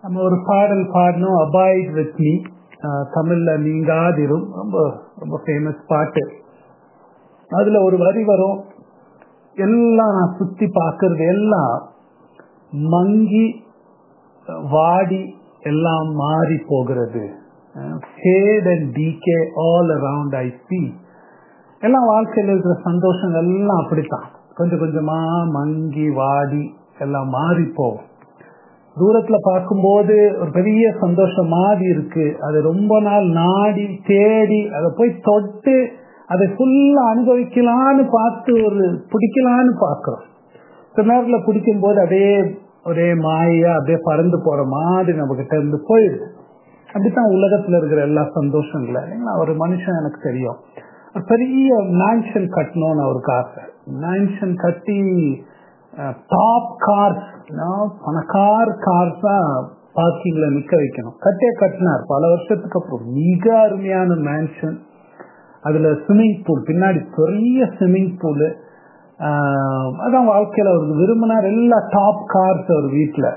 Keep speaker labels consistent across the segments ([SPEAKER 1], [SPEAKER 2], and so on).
[SPEAKER 1] நம்ம ஒரு பாடல் பாடணும் அபாய்ட் வித் மீ தமிழ்ல நீங்காதிரும் ரொம்ப ரொம்ப ஃபேமஸ் பாட்டு அதுல ஒரு வரி வரும் எல்லாம் நான் சுத்தி பார்க்கறது எல்லாம் மங்கி வாடி எல்லாம் மாறி போகிறது fade and decay all around I see எல்லாம் வாழ்க்கையில் இருக்கிற சந்தோஷங்கள் எல்லாம் அப்படித்தான் கொஞ்சம் கொஞ்சமா மங்கி வாடி எல்லாம் மாறி போகும் தூரத்துல பார்க்கும்போது ஒரு பெரிய சந்தோஷம் மாறி இருக்கு அது ரொம்ப நாள் நாடி தேடி அதை போய் தொட்டு அதை ஃபுல்லா அனுபவிக்கலான்னு பார்த்து ஒரு பிடிக்கலான்னு பார்க்கிறோம் சில நேரத்தில் பிடிக்கும் போது அப்படியே ஒரே மாயா அப்படியே பறந்து போற மாதிரி நம்ம கிட்ட இருந்து போயிடுது அப்படித்தான் உலகத்துல இருக்கிற எல்லா சந்தோஷங்களும் இல்லைங்களா ஒரு மனுஷன் எனக்கு தெரியும் ஒரு பெரிய மேன்ஷன் கட்டணும்னு அவருக்கு ஆசை மேன்ஷன் கட்டி டாப் கார்ஸ் பணக்கார் கார்ஸ் தான் பார்க்கிங்ல நிக்க வைக்கணும் கட்டே கட்டினார் பல வருஷத்துக்கு அப்புறம் மிக அருமையான மேன்ஷன் அதுல ஸ்விம்மிங் பூல் பின்னாடி பெரிய ஸ்விம்மிங் பூலு அதான் வாழ்க்கையில அவருக்கு விரும்பினார் எல்லா டாப் கார்ஸ் அவர் வீட்டுல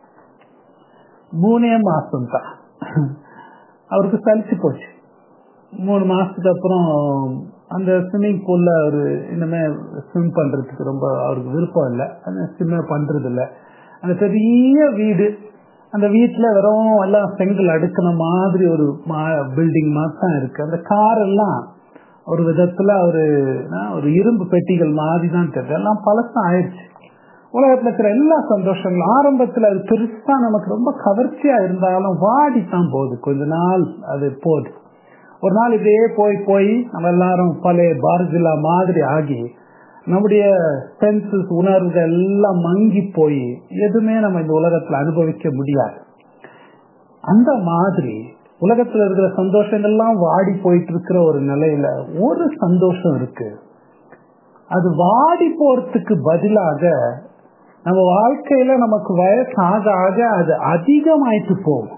[SPEAKER 1] மூணே மாசம் தான் அவருக்கு சலிச்சு போச்சு மூணு மாசத்துக்கு அப்புறம் அந்த ஸ்விம்மிங் பூல்ல அவரு இனிமே ஸ்விம் பண்றதுக்கு ரொம்ப அவருக்கு விருப்பம் இல்லை அந்த ஸ்விம் பண்றது இல்லை அந்த பெரிய வீடு அந்த வீட்டுல வெறும் எல்லாம் செங்கல் அடுக்கின மாதிரி ஒரு பில்டிங் மாதிரி தான் இருக்கு அந்த கார் எல்லாம் ஒரு விதத்துல ஒரு ஒரு இரும்பு பெட்டிகள் மாதிரி தான் தெரியுது எல்லாம் பழசம் ஆயிடுச்சு உலகத்துல இருக்கிற எல்லா சந்தோஷங்களும் ஆரம்பத்துல அது பெருசா நமக்கு ரொம்ப கவர்ச்சியா இருந்தாலும் வாடி தான் போகுது கொஞ்ச நாள் அது போகுது ஒரு நாள் இப்படியே போய் போய் நம்ம எல்லாரும் பழைய பார்ஜிலா மாதிரி ஆகி நம்முடைய சென்சஸ் உணர்வுகள் எல்லாம் மங்கி போய் எதுவுமே நம்ம இந்த உலகத்துல அனுபவிக்க முடியாது அந்த மாதிரி உலகத்துல இருக்கிற சந்தோஷங்கள்லாம் வாடி போயிட்டு இருக்கிற ஒரு நிலையில ஒரு சந்தோஷம் இருக்கு அது வாடி போறதுக்கு பதிலாக நம்ம வாழ்க்கையில நமக்கு வயசு ஆக ஆக அது அதிகமாயிட்டு போகும்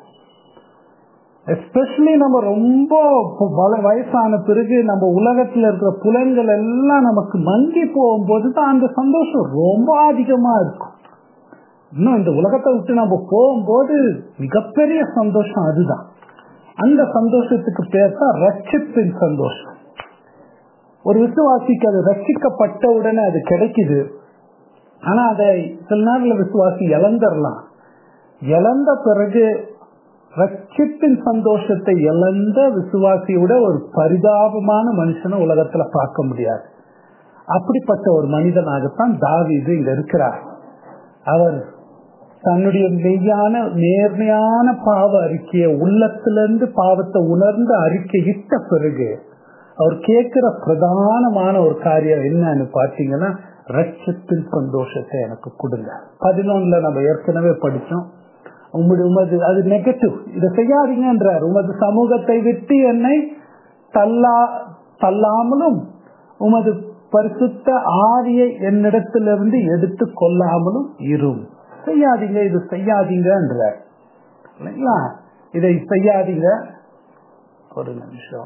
[SPEAKER 1] எஸ்பெஷலி நம்ம ரொம்ப வயசான பிறகு நம்ம உலகத்துல இருக்கிற புலன்கள் எல்லாம் நமக்கு மங்கி போகும்போது தான் அந்த சந்தோஷம் ரொம்ப அதிகமா இருக்கும் இன்னும் இந்த உலகத்தை விட்டு நம்ம போகும்போது மிகப்பெரிய சந்தோஷம் அதுதான் அந்த சந்தோஷத்துக்கு பேர் தான் ரட்சிப்பின் சந்தோஷம் ஒரு விசுவாசிக்கு அது ரட்சிக்கப்பட்ட உடனே அது கிடைக்குது ஆனா அதை சில நேரத்தில் விசுவாசி இழந்துடலாம் இழந்த பிறகு ரட்சிப்பின் சந்தோஷத்தை இழந்த விசுவாசியோட ஒரு பரிதாபமான மனுஷனை உலகத்துல பார்க்க முடியாது அப்படிப்பட்ட ஒரு மனிதனாகத்தான் தாவீது இங்க இருக்கிறார் அவர் தன்னுடைய மெய்யான நேர்மையான பாவ அறிக்கையை உள்ளத்திலிருந்து பாவத்தை உணர்ந்து அறிக்கையிட்ட பிறகு அவர் கேட்கிற பிரதானமான ஒரு காரியம் என்னன்னு பாத்தீங்கன்னா ரட்சத்தின் சந்தோஷத்தை எனக்கு கொடுங்க பதினொன்னுல நம்ம ஏற்கனவே படிச்சோம் உங்களுடைய உமது அது நெகட்டிவ் இதை செய்யாதீங்கன்றார் உமது சமூகத்தை விட்டு என்னை தள்ளா தள்ளாமலும் உமது பரிசுத்த ஆவியை என்னிடத்திலிருந்து எடுத்து கொள்ளாமலும் இரும் செய்யாதீங்க இது செய்யாதீங்கன்றார் இல்லைங்களா இதை செய்யாதீங்க ஒரு நிமிஷம்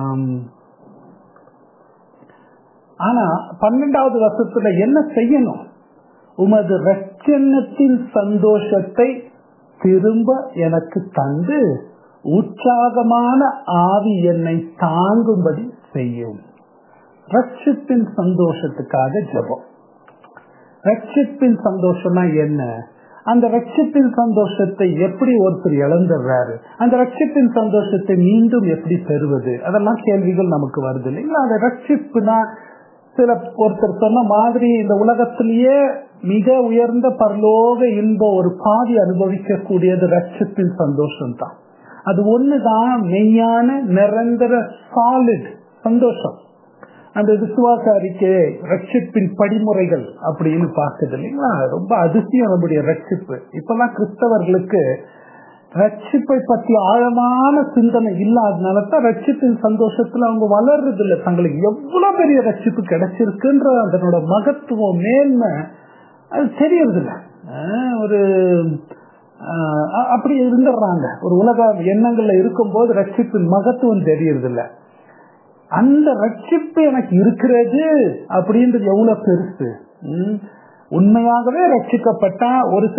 [SPEAKER 1] ஆனா பன்னெண்டாவது வருஷத்துல என்ன செய்யணும் உமது ரட்சணத்தின் சந்தோஷத்தை திரும்ப எனக்கு தந்து உற்சாகமான ஆவி என்னை தாங்கும்படி செய்யும் ரட்சிப்பின் சந்தோஷத்துக்காக ஜபம் ரட்சிப்பின் சந்தோஷம்னா என்ன அந்த ரட்சிப்பின் சந்தோஷத்தை எப்படி ஒருத்தர் இழந்துடுறாரு அந்த ரட்சிப்பின் சந்தோஷத்தை மீண்டும் எப்படி பெறுவது அதெல்லாம் கேள்விகள் நமக்கு வருது இல்லைங்களா அந்த ரட்சிப்புனா சில ஒருத்தர் சொன்ன மாதிரி இந்த உலகத்திலேயே மிக உயர்ந்த பரலோக இன்ப ஒரு பாதி அனுபவிக்க கூடியது ரட்சத்தின் சந்தோஷம் தான் அது ஒண்ணுதான் மெய்யான நிரந்தர சாலிட் சந்தோஷம் அந்த விசுவாச அறிக்கை ரட்சிப்பின் படிமுறைகள் அப்படின்னு பார்க்குது இல்லைங்களா ரொம்ப அதிசயம் நம்முடைய ரட்சிப்பு இப்பெல்லாம் கிறிஸ்தவர்களுக்கு ரட்சிப்பை பற்றி ஆழமான சிந்தனை இல்லாதனால தான் ரட்சிப்பின் சந்தோஷத்துல அவங்க வளர்றது இல்லை தங்களுக்கு எவ்வளவு பெரிய ரட்சிப்பு கிடைச்சிருக்குன்ற அதனோட மகத்துவம் மேன்மை அது தெரியறதில்ல ஒரு அப்படி இருந்துடுறாங்க ஒரு உலக எண்ணங்கள்ல இருக்கும்போது ரட்சிப்பின் மகத்துவம் தெரியறதில்ல அந்த ரட்சிப்பு எனக்கு இருக்கிறது அப்படின்றது எவ்வளவு பெருசு உண்மையாகவே ரட்சிக்கப்பட்டா ஒரு சில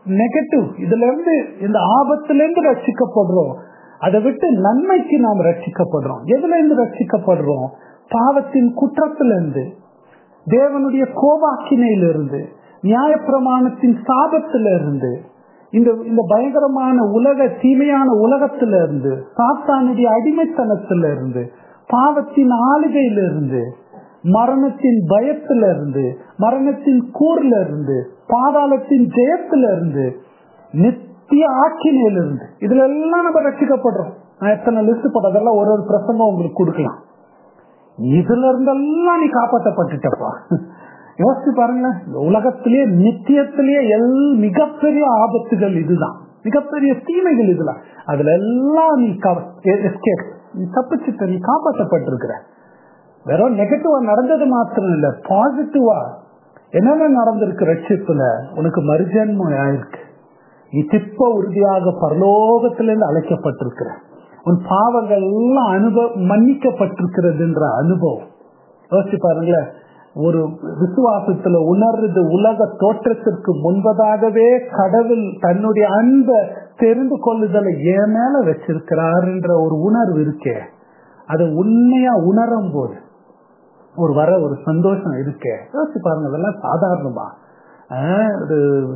[SPEAKER 1] நெகட்டிவ் இதுல இருந்து இந்த ஆபத்துல இருந்து ரட்சிக்கப்படுறோம் அதை விட்டு நன்மைக்கு நாம் ரட்சிக்கப்படுறோம் எதுல இருந்து ரட்சிக்கப்படுறோம் பாவத்தின் குற்றத்திலிருந்து தேவனுடைய கோபாக்கினையிலிருந்து நியாயப்பிரமாணத்தின் சாபத்திலிருந்து இந்த இந்த பயங்கரமான உலக தீமையான உலகத்தில இருந்து சாத்தானுடைய அடிமைத்தனத்தில இருந்து பாவத்தின் ஆளுகையிலிருந்து மரணத்தின் பயத்தில இருந்து மரணத்தின் கூர்ல இருந்து பாதாளத்தின் ஜெயத்தில இருந்து நித்திய ஆக்கினையிலிருந்து இதுல எல்லாம் நம்ம ரசிக்கப்படுறோம் நான் எத்தனை லிஸ்ட் போட்டதெல்லாம் ஒரு ஒரு பிரசங்கம் உங்களுக்கு கொடுக்கலாம் இதுல இருந்தெல்லாம் நீ காப்பாற்றப்பட்டுட்டப்பா யோசிச்சு பாருங்களேன் இந்த உலகத்திலேயே நித்தியத்திலேயே எல் மிகப்பெரிய ஆபத்துகள் இதுதான் மிகப்பெரிய தீமைகள் இதுதான் அதுல எல்லாம் நீ எஸ்கேப் நீ தப்பிச்சுட்ட நீ காப்பாற்றப்பட்டிருக்கிற வெறும் நெகட்டிவா நடந்தது மாத்திரம் இல்ல பாசிட்டிவா என்னென்ன நடந்திருக்கு ரட்சிப்புல உனக்கு மறுஜன்மம் ஆயிருக்கு நீ திப்ப உறுதியாக பரலோகத்திலிருந்து அழைக்கப்பட்டிருக்கிற உன் பாவங்கள் எல்லாம் அனுபவ மன்னிக்கப்பட்டிருக்கிறதுன்ற அனுபவம் யோசிச்சு பாருங்களேன் ஒரு விசுவாசத்துல உணர்றது உலக தோற்றத்திற்கு முன்பதாகவே கடவுள் தன்னுடைய அன்பை தெரிந்து கொள்ளுதலை என் மேல வச்சிருக்கிறாருன்ற ஒரு உணர்வு இருக்கே அதை உண்மையா உணரும் போது ஒரு வர ஒரு சந்தோஷம் இருக்கே யோசிச்சு பாருங்க அதெல்லாம் சாதாரணமா ஒரு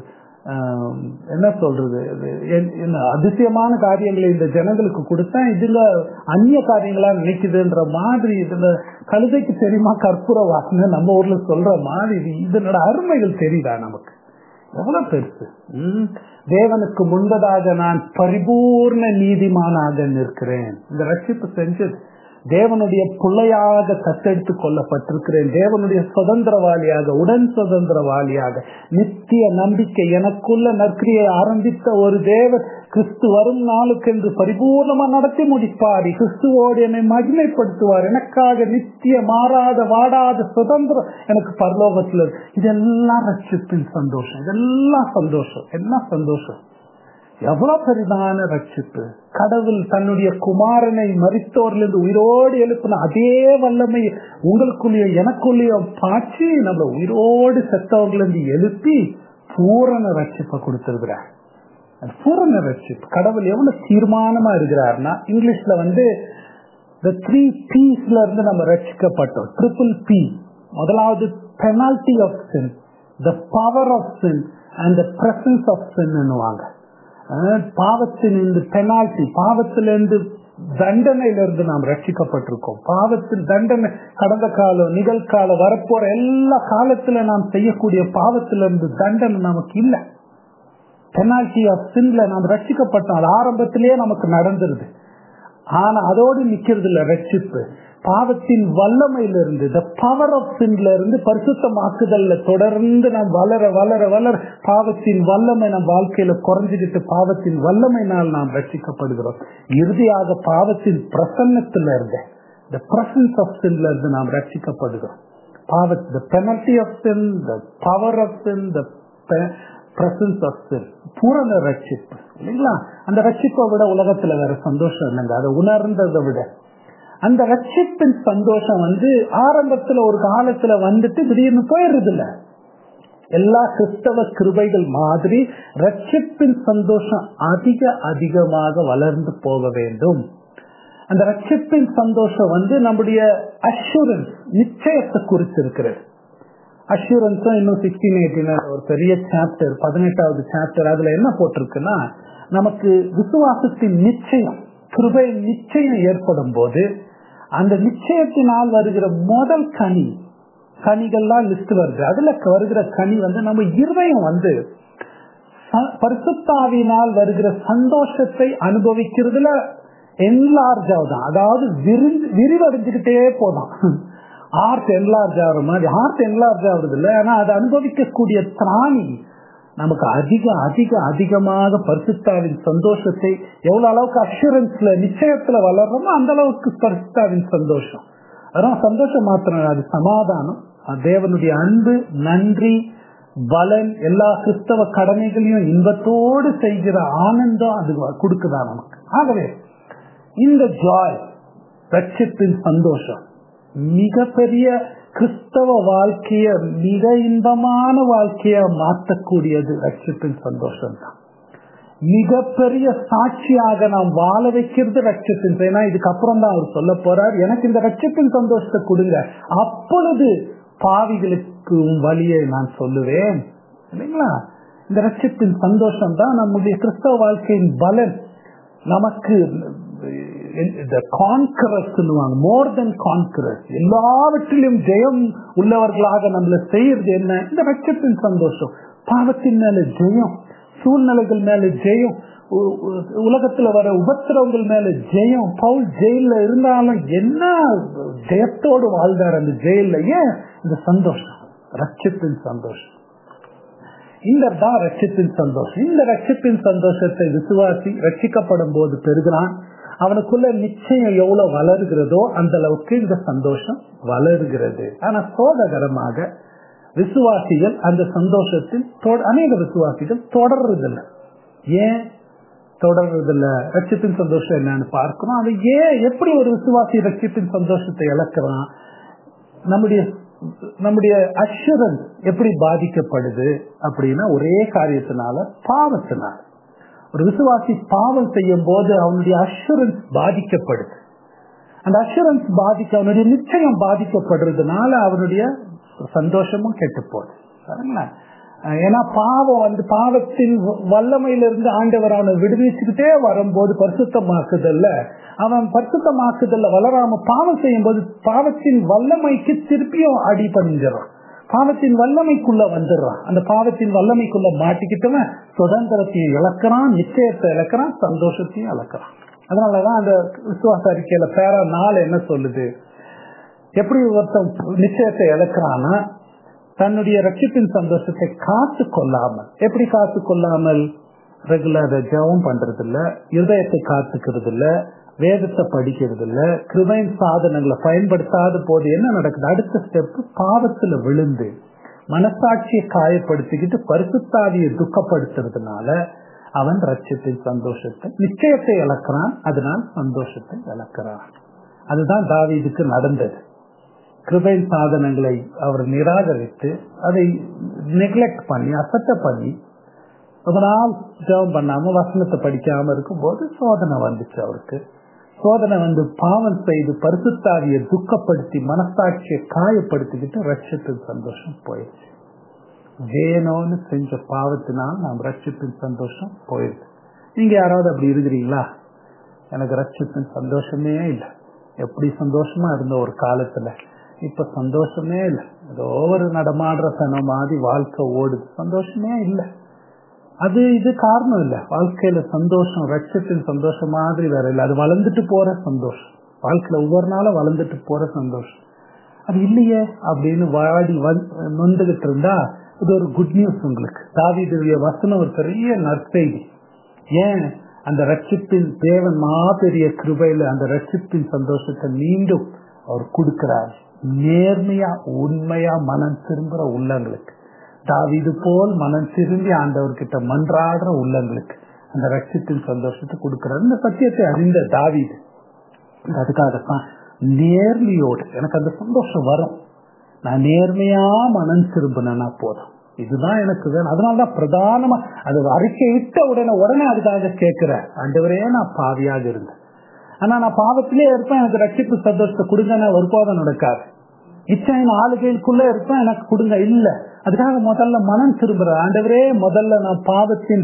[SPEAKER 1] என்ன சொல்றது என்ன அதிசயமான காரியங்களை இந்த ஜனங்களுக்கு கொடுத்தா இதுல அந்நிய காரியங்களா நினைக்குதுன்ற மாதிரி இதுல கழுதைக்கு தெரியுமா கற்பூர வாசனை நம்ம ஊர்ல சொல்ற மாதிரி இதனோட அருமைகள் தெரியுதா நமக்கு எவ்வளவு பெருசு தேவனுக்கு முன்பதாக நான் பரிபூர்ண நீதிமானாக நிற்கிறேன் இந்த ரட்சிப்பு செஞ்சது தேவனுடைய பிள்ளையாக தத்தெடுத்து கொள்ளப்பட்டிருக்கிறேன் தேவனுடைய சுதந்திரவாளியாக உடன் சுதந்திரவாளியாக நித்திய நம்பிக்கை எனக்குள்ள நற்கிரியை ஆரம்பித்த ஒரு தேவ கிறிஸ்து வரும் நாளுக்கு என்று பரிபூர்ணமா நடத்தி முடிப்பார் கிறிஸ்துவோடு என்னை மகிமைப்படுத்துவார் எனக்காக நித்திய மாறாத வாடாத சுதந்திரம் எனக்கு பரலோகத்தில் இதெல்லாம் ரட்சிப்பின் சந்தோஷம் இதெல்லாம் சந்தோஷம் என்ன சந்தோஷம் எவ்வளவு பெரிதான ரட்சிப்பு கடவுள் தன்னுடைய குமாரனை மறித்தோர்லிருந்து உயிரோடு எழுப்பின அதே வல்லமை உங்களுக்குள்ளேயும் எனக்குள்ளேயும் பாய்ச்சி நம்ம உயிரோடு செத்தவர்களிருந்து எழுப்பி பூரண ரட்சிப்பை கொடுத்திருக்கிறார் பூரண ரட்சிப்பு கடவுள் எவ்வளவு தீர்மானமா இருக்கிறார்னா இங்கிலீஷ்ல வந்து இந்த த்ரீ பீஸ்ல இருந்து நம்ம ரட்சிக்கப்பட்டோம் ட்ரிபிள் பி முதலாவது penalty of sin the power of sin and the presence of சின்னுவாங்க பாவத்தின் இந்த பெனால்டி பாவத்திலிருந்து தண்டனையிலிருந்து நாம் ரட்சிக்கப்பட்டிருக்கோம் பாவத்தில் தண்டனை கடந்த காலம் நிகழ்காலம் வரப்போற எல்லா காலத்துல நாம் செய்யக்கூடிய பாவத்திலிருந்து தண்டனை நமக்கு இல்லை பெனால்டி ஆஃப் சின்ல நாம் ரட்சிக்கப்பட்டோம் அது ஆரம்பத்திலேயே நமக்கு நடந்துருது ஆனா அதோடு நிக்கிறது இல்ல ரட்சிப்பு பாவத்தின் வல்லமையிலிருந்து த பவர் ஆஃப் சின்ல இருந்து பரிசுத்தமாக்குதல்ல தொடர்ந்து நாம் வளர வளர வளர பாவத்தின் வல்லமை நம் வாழ்க்கையில குறைஞ்சுக்கிட்டு பாவத்தின் வல்லமையினால் நாம் ரட்சிக்கப்படுகிறோம் இறுதியாக பாவத்தின் பிரசன்னத்துல இருந்த த பிரசன்ஸ் ஆஃப் சின்ல இருந்து நாம் ரட்சிக்கப்படுகிறோம் பாவ the penalty of sin the power of sin the presence of sin பூரண ரட்சிப்பு இல்லைங்களா அந்த ரட்சிப்பை விட உலகத்துல வேற சந்தோஷம் இல்லைங்க அதை உணர்ந்ததை விட அந்த ரட்சிப்பின் சந்தோஷம் வந்து ஆரம்பத்துல ஒரு காலத்துல வந்துட்டு திடீர்னு போயிடுறது இல்ல எல்லா கிறிஸ்தவ கிருபைகள் மாதிரி ரட்சிப்பின் சந்தோஷம் அதிக அதிகமாக வளர்ந்து போக வேண்டும் அந்த ரட்சிப்பின் சந்தோஷம் வந்து நம்முடைய அஷூரன்ஸ் நிச்சயத்தை குறித்து இருக்கிறது அஷூரன்ஸும் இன்னும் சிக்ஸ்டீன் எயிட்டீன் ஒரு பெரிய சாப்டர் பதினெட்டாவது சாப்டர் அதுல என்ன போட்டிருக்குன்னா நமக்கு விசுவாசத்தின் நிச்சயம் கிருபை நிச்சயம் ஏற்படும் போது அந்த நிச்சயத்தினால் வருகிற முதல் கனி கனிகள்லாம் லிஸ்ட் வருது அதுல வருகிற கனி வந்து நம்ம இருதயம் வந்து பரிசுத்தாவினால் வருகிற சந்தோஷத்தை அனுபவிக்கிறதுல என்லார்ஜ் ஆகுதான் அதாவது விரிவடைஞ்சுக்கிட்டே போதான் ஹார்ட் என்லார்ஜ் ஆகுற மாதிரி ஹார்ட் என்லார்ஜ் ஆகுறது இல்லை ஆனா அதை அனுபவிக்கக்கூடிய திராணி நமக்கு அதிக அதிக அதிகமாக பரிசுத்தாவின் சந்தோஷத்தை எவ்வளவு அளவுக்கு அஷூரன்ஸ்ல நிச்சயத்துல வளர்றோமோ அந்த அளவுக்கு பரிசுத்தாவின் சந்தோஷம் அதான் சந்தோஷம் மாத்திரம் அது சமாதானம் தேவனுடைய அன்பு நன்றி பலன் எல்லா கிறிஸ்தவ கடமைகளையும் இன்பத்தோடு செய்கிற ஆனந்தம் அது கொடுக்குதா நமக்கு ஆகவே இந்த ஜாய் ரட்சிப்பின் சந்தோஷம் மிகப்பெரிய கிறிஸ்தவ வாழ்க்கைய மிக இன்பமான வாழ்க்கைய மாற்றக்கூடியது ரட்சிப்பின் சந்தோஷம் தான் மிகப்பெரிய சாட்சியாக நாம் வாழ வைக்கிறது ரட்சத்தின் ஏன்னா இதுக்கப்புறம் தான் அவர் சொல்ல போறார் எனக்கு இந்த ரட்சத்தின் சந்தோஷத்தை கொடுங்க அப்பொழுது பாவிகளுக்கு வழியை நான் சொல்லுவேன் இல்லைங்களா இந்த ரட்சத்தின் சந்தோஷம் தான் நம்முடைய கிறிஸ்தவ வாழ்க்கையின் பலன் நமக்கு இந்த கான்கரஸ் சொல்லுவாங்க மோர் தென் கான்கரஸ் எல்லாவற்றிலும் ஜெயம் உள்ளவர்களாக நம்மள செய்யறது என்ன இந்த ரட்சத்தின் சந்தோஷம் பாவத்தின் மேல ஜெயம் சூழ்நிலைகள் மேல ஜெயம் உலகத்துல வர உபத்திரவங்கள் மேல ஜெயம் பவுல் ஜெயில இருந்தாலும் என்ன ஜெயத்தோடு வாழ்ந்தார் அந்த ஜெயில ஏன் இந்த சந்தோஷம் ரட்சத்தின் சந்தோஷம் இந்த தான் ரட்சத்தின் சந்தோஷம் இந்த ரட்சத்தின் சந்தோஷத்தை விசுவாசி ரட்சிக்கப்படும் போது பெறுகிறான் அவனுக்குள்ள நிச்சயம் எவ்வளவு வளர்கிறதோ அந்த அளவுக்கு இந்த சந்தோஷம் வளர்கிறது ஆனா சோதகரமாக விசுவாசிகள் அந்த சந்தோஷத்தில் அநேக விசுவாசிகள் தொடர்றதில்லை ஏன் தொடர்றதில்ல ரட்சத்தின் சந்தோஷம் என்னன்னு பார்க்கிறோம் அது ஏன் எப்படி ஒரு விசுவாசி ரட்சத்தின் சந்தோஷத்தை இழக்கிறான் நம்முடைய நம்முடைய அஷூரன்ஸ் எப்படி பாதிக்கப்படுது அப்படின்னா ஒரே காரியத்தினால பாவத்தினால ஒரு விசுவாசி பாவம் செய்யும் போது அவனுடைய அஷூரன்ஸ் பாதிக்கப்படுது அந்த அஷூரன்ஸ் பாதிக்க அவனுடைய நிச்சயம் பாதிக்கப்படுறதுனால அவனுடைய சந்தோஷமும் கெட்டு போகுது ஏன்னா பாவம் வந்து பாவத்தின் வல்லமையிலிருந்து ஆண்டவர் அவனை விடுவிச்சுக்கிட்டே வரும்போது பரிசுத்தமாக்குதல்ல அவன் பரிசுத்தமாக்குதல்ல வளராம பாவம் செய்யும் போது பாவத்தின் வல்லமைக்கு திருப்பியும் அடி பண்ணிஞ்சிடறான் பாவத்தின் வல்லமைக்குள்ள வந்துடுறான் அந்த பாவத்தின் வல்லமைக்குள்ள மாட்டிக்கிட்டவன் சுதந்திரத்தையும் இழக்கிறான் நிச்சயத்தை இழக்கிறான் சந்தோஷத்தையும் இழக்கிறான் அதனாலதான் அந்த விசுவாச அறிக்கையில பேரா நாள் என்ன சொல்லுது எப்படி ஒருத்தன் நிச்சயத்தை இழக்கிறான்னா தன்னுடைய ரட்சிப்பின் சந்தோஷத்தை காத்து கொள்ளாமல் எப்படி காத்து கொள்ளாமல் ரெகுலர் ஜெபம் பண்றது இல்ல இருதயத்தை காத்துக்கிறது இல்ல வேதத்தை படிக்கிறது இல்ல கிருபைன் சாதனங்களை பயன்படுத்தாத போது என்ன நடக்குது அடுத்த ஸ்டெப் பாவத்துல விழுந்து மனசாட்சியை காயப்படுத்திக்கிட்டு பரிசுத்தாவியை துக்கப்படுத்துறதுனால அவன் ரட்சத்தின் சந்தோஷத்தை நிச்சயத்தை இழக்கிறான் அதனால் சந்தோஷத்தை இழக்கிறான் அதுதான் தாவீதுக்கு நடந்தது கிருபை சாதனங்களை அவர் நிராகரித்து அதை நெக்லெக்ட் பண்ணி அசட்ட பண்ணி ரொம்ப நாள் ஜெபம் பண்ணாம வசனத்தை படிக்காம இருக்கும் போது சோதனை வந்துச்சு அவருக்கு சோதனை வந்து பாவம் செய்து பரிசுத்தாவியை துக்கப்படுத்தி மனசாட்சியை காயப்படுத்திக்கிட்டு ரட்சத்தின் சந்தோஷம் போயிடுச்சு வேணும்னு செஞ்ச பாவத்தினால் நாம் ரட்சத்தின் சந்தோஷம் போயிடுது நீங்க யாராவது அப்படி இருக்கிறீங்களா எனக்கு ரட்சத்தின் சந்தோஷமே இல்லை எப்படி சந்தோஷமா இருந்த ஒரு காலத்துல இப்ப சந்தோஷமே இல்லை ஏதோ ஒரு நடமாடுற சனம் மாதிரி வாழ்க்கை ஓடுது சந்தோஷமே இல்லை அது இது காரணம் இல்ல வாழ்க்கையில சந்தோஷம் ரட்சத்தின் சந்தோஷம் மாதிரி வேற இல்லை அது வளர்ந்துட்டு போற சந்தோஷம் வாழ்க்கையில ஒவ்வொரு நாளும் வளர்ந்துட்டு போற சந்தோஷம் அது இல்லையே அப்படின்னு வாடி நொந்துகிட்டு இருந்தா இது ஒரு குட் நியூஸ் உங்களுக்கு தாவிதுடைய வசனம் ஒரு பெரிய நற்செய்தி ஏன் அந்த ரட்சிப்பின் தேவன் மாபெரிய கிருபையில அந்த ரட்சிப்பின் சந்தோஷத்தை மீண்டும் அவர் கொடுக்கிறார் நேர்மையா உண்மையா மனம் திரும்புற உள்ளங்களுக்கு தாவிது போல் மனம் திரும்பி ஆண்டவர்கிட்ட மன்றாடுற உள்ளங்களுக்கு அந்த ரட்சித்தின் சந்தோஷத்தை கொடுக்கிறார் இந்த சத்தியத்தை அறிந்த தாவிது அதுக்காகத்தான் நேர்மையோடு எனக்கு அந்த சந்தோஷம் வரும் நான் நேர்மையா மனம் திரும்பினா போதும் இதுதான் எனக்கு வேணும் அதனாலதான் பிரதானமா அது அறிக்கை விட்ட உடனே உடனே அதுக்காக கேட்கிறேன் ஆண்டவரே நான் பாவியாக இருந்தேன் ஆனா நான் பாவத்திலே இருப்பேன் எனக்கு ரட்சிப்பு சந்தோஷத்தை கொடுங்க ஒருபோதும் நடக்காது இச்சையின் ஆளுகைக்குள்ள இருப்பேன் எனக்கு கொடுங்க இல்ல அதுக்காக முதல்ல மனம் திரும்புற ஆண்டவரே முதல்ல நான் பாவத்தின்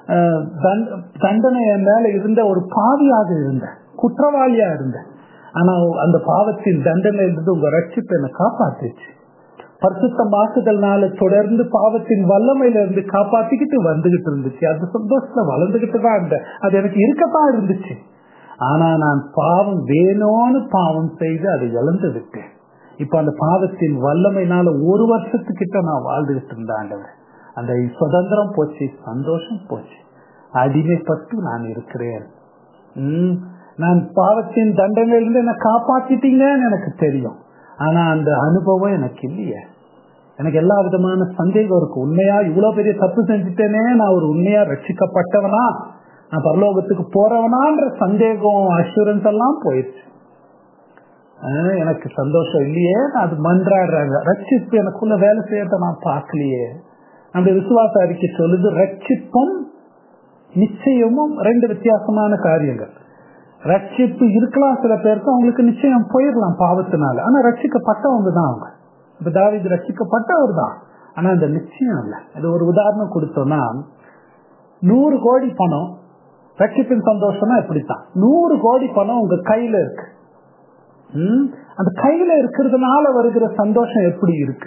[SPEAKER 1] தண்டனை என் மேல இருந்த ஒரு பாவியாக இருந்தேன் குற்றவாளியா இருந்தேன் ஆனா அந்த பாவத்தின் தண்டனை இருந்து உங்க ரட்சிப்பு என்னை காப்பாத்துச்சு பரிசுத்தமாக்குதல்னால தொடர்ந்து பாவத்தின் வல்லமையில இருந்து காப்பாத்திக்கிட்டு வந்துகிட்டு இருந்துச்சு அந்த சந்தோஷத்துல வளர்ந்துகிட்டு தான் இருந்தேன் அது எனக்கு இருக்கத்தான் இருந்துச்சு ஆனா நான் பாவம் வேணும்னு பாவம் செய்து அதை இழந்து விட்டேன் இப்ப அந்த பாவத்தின் வல்லமைனால ஒரு வருஷத்துக்கிட்ட நான் வாழ்ந்துகிட்டு இருந்தேன் அந்த சுதந்திரம் போச்சு சந்தோஷம் போச்சு அடிமைப்பட்டு நான் இருக்கிறேன் உம் நான் பாவத்தின் தண்டனையிலிருந்து என்ன காப்பாத்திட்டீங்கன்னு எனக்கு தெரியும் ஆனா அந்த அனுபவம் எனக்கு இல்லையே எனக்கு எல்லா விதமான சந்தேகம் இருக்கு உண்மையா இவ்வளவு பெரிய தப்பு செஞ்சுட்டேனே நான் ஒரு உண்மையா ரட்சிக்கப்பட்டவனா நான் பரலோகத்துக்கு போறவனான்ற சந்தேகம் அஷூரன்ஸ் எல்லாம் போயிடுச்சு அஹ் எனக்கு சந்தோஷம் இல்லையே நான் அது மன்றாடுறாங்க ரட்சிப்பு எனக்குள்ள வேலை செய்யறத நான் பார்க்கலையே நம்முடைய விசுவாச அறிக்கை சொல்லுது ரட்சிப்பும் நிச்சயமும் ரெண்டு வித்தியாசமான காரியங்கள் ரட்சிப்பு இருக்கலாம் சில பேருக்கு அவங்களுக்கு நிச்சயம் போயிடலாம் பாவத்தினால ஆனா ரட்சிக்கப்பட்டவங்க தான் அவங்க இப்ப தாவிது ரட்சிக்கப்பட்டவர் தான் ஆனா அந்த நிச்சயம் இல்லை இது ஒரு உதாரணம் கொடுத்தோம்னா நூறு கோடி பணம் ரட்சிப்பின் சந்தோஷம்னா இப்படித்தான் நூறு கோடி பணம் உங்க கையில இருக்கு ம்? அந்த கையில இருக்கிறதுனால வருகிற சந்தோஷம் எப்படி இருக்கு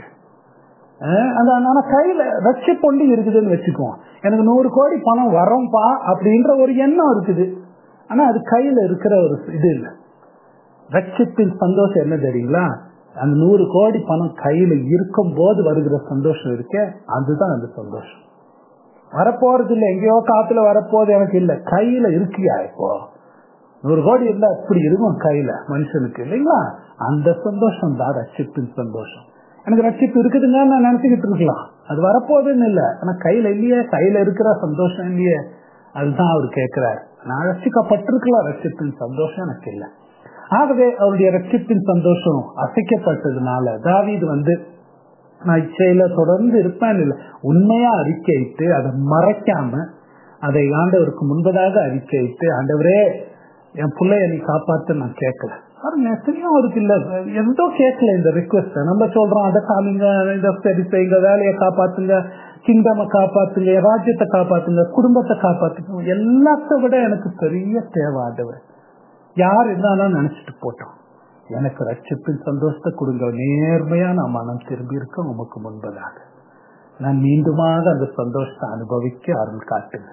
[SPEAKER 1] அஹ் அந்த ஆனா கையில ரட்சிப்பொண்டு இருக்குதுன்னு வச்சுக்குவோம் எனக்கு நூறு கோடி பணம் வரோம்பா அப்படின்ற ஒரு எண்ணம் இருக்குது ஆனா அது கையில இருக்கிற ஒரு இது இல்லை ரட்சிப்பின் சந்தோஷம் என்ன தெரியுங்களா அந்த நூறு கோடி பணம் கையில இருக்கும் போது வருகிற சந்தோஷம் இருக்கே அதுதான் அந்த சந்தோஷம் வரப்போறது இல்லை எங்கேயோ காத்துல வரப்போது எனக்கு இல்ல கையில இருக்கியா இப்போ நூறு கோடி இருந்தா அப்படி இருக்கும் கையில மனுஷனுக்கு இல்லைங்களா அந்த சந்தோஷம் தான் ரட்சிப்பின் சந்தோஷம் எனக்கு ரட்சிப்பு இருக்குதுங்க நான் நினைச்சுக்கிட்டு இருக்கலாம் அது வரப்போகுதுன்னு இல்லை ஆனா கையில இல்லையே கையில இருக்கிற சந்தோஷம் இல்லையே அதுதான் அவர் கேட்கிறார் நான் ரட்சிக்கப்பட்டிருக்கலாம் ரட்சிப்பின் சந்தோஷம் எனக்கு இல்லை ஆகவே அவருடைய ரட்சிப்பின் சந்தோஷம் அசைக்கப்பட்டதுனால தாவீது வந்து நான் இச்சையில தொடர்ந்து இருப்பேன் இல்லை உண்மையா அறிக்கையிட்டு அதை மறைக்காம அதை ஆண்டவருக்கு முன்பதாக அறிக்கையிட்டு ஆண்டவரே என் பிள்ளைய நீ காப்பாத்து நான் கேட்கல பாருங்க எத்தனையோ அவருக்கு இல்ல எந்தோ கேட்கல இந்த ரிக்வஸ்ட் நம்ம சொல்றோம் அதை காமிங்க இதை சரி செய்யுங்க வேலையை காப்பாத்துங்க கிங்டமை காப்பாத்துங்க என் ராஜ்யத்தை காப்பாத்துங்க குடும்பத்தை காப்பாத்துங்க எல்லாத்த விட எனக்கு பெரிய தேவை ஆண்டவர் யார் இருந்தாலும் நினைச்சிட்டு போட்டோம் எனக்கு ரட்சிப்பின் சந்தோஷத்தை கொடுங்க நேர்மையா நான் மனம் திரும்பி இருக்க உமக்கு முன்பதாக நான் மீண்டுமாக அந்த சந்தோஷத்தை அனுபவிக்க அருள் காட்டுங்க